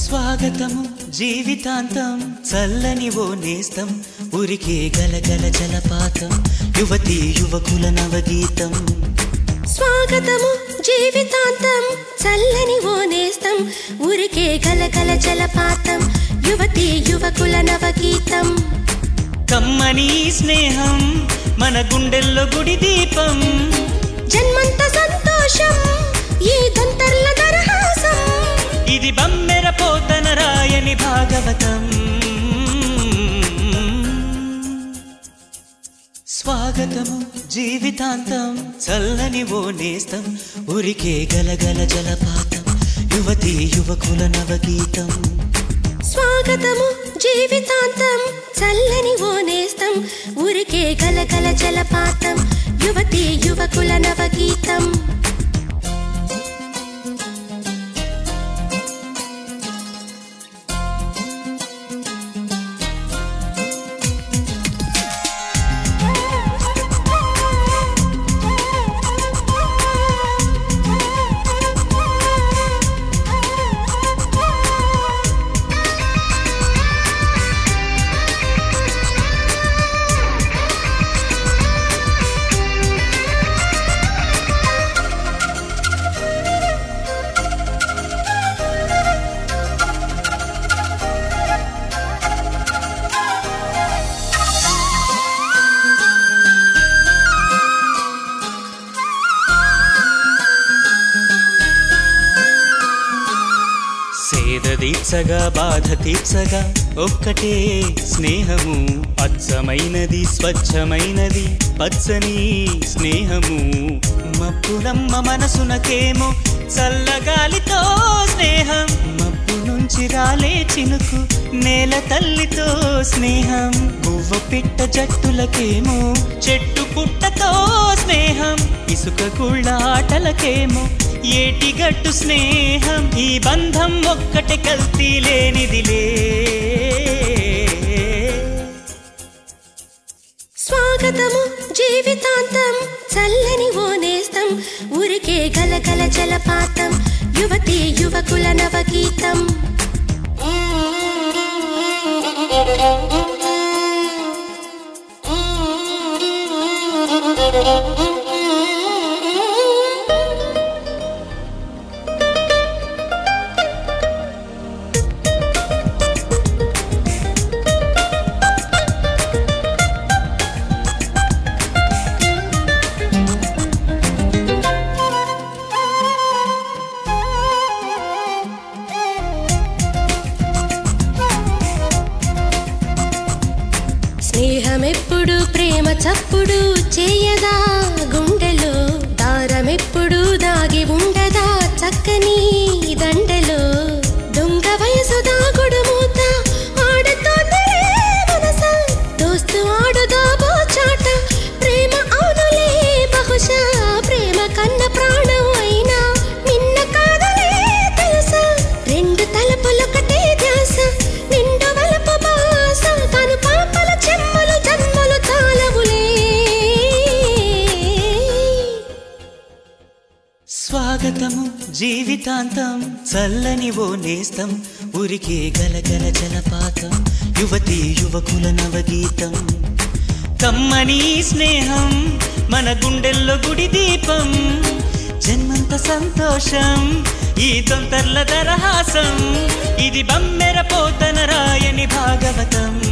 స్వాగతము జీవితాంతం చల్లని ఓ నేస్తం ఉరికే గలగల జలపాతం యువతి యువకుల నవగీతం స్వాగతము జీవితాంతం చల్లని ఓ నేస్తం ఊరికే గలగల జలపాతం యువతి యువకుల నవగీతం కమ్మని స్నేహం మన గుండెల్లో గుడి దీపం జన్మంత సంతోషం ఈ గంటర్ల దరహాసం ఇది బమ్మెర పోతన రాయని భాగవతం స్వాగతము జీవితాంతం చల్లని ఓ నేస్తం ఉరికే గలగల జలపాతం యువతి యువకుల నవగీతం స్వాగతము జీవితాంతం చల్లని ఓ నేస్తం ఊరికే గలగల జలపాతం యువతి యువకుల నవగీతం సేద తీర్చగా బాధ తీర్చగా ఒక్కటే స్నేహము అచ్చమైనది స్వచ్ఛమైనది పచ్చని స్నేహము మప్పులమ్మ మనసునకేమో చల్లగాలితో స్నేహం మబ్బు నుంచి రాలే చినుకు నేల తల్లితో స్నేహం గువ్వ పిట్ట జట్టులకేమో చెట్టు పుట్టతో స్నేహం ఇసుక గుళ్ళ ఆటలకేమో ఏటిగట్టు స్నేహం ఈ బంధం ఒక్కటే కల్తీ లేనిదిలే స్వాగతము జీవితాంతం చల్లని ఓ నేస్తం ఊరికే గలగల జలపాతం యువతి యువకుల నవగీతం స్నేహమెప్పుడు ప్రేమ చప్పుడు చేయదా గుండెలో దారమెప్పుడు దాగి ఉండదా చక్కని దండలో దొంగ వయసు దాగుడు మూత ఆడుతోంది మనస దోస్తు ఆడుదా చాట ప్రేమ అవునులే బహుశా ప్రేమ కన్న ప్రాణం అయినా నిన్న కాదలే తెలుసా రెండు తలపులొకటే ధ్యాస నిండు వలపు బాస కను పాపల చెమ్మలు జన్మలు తాళవులే స్వాగతము జీవితాంతం చల్లని ఓ నేస్తం ఉరికే గలగల జలపాతం యువతి యువకుల నవగీతం కమ్మని స్నేహం మన గుండెల్లో గుడి దీపం జన్మంత సంతోషం ఈ తొంతర్ల దరహాసం ఇది బమ్మెర పోతన రాయని భాగవతం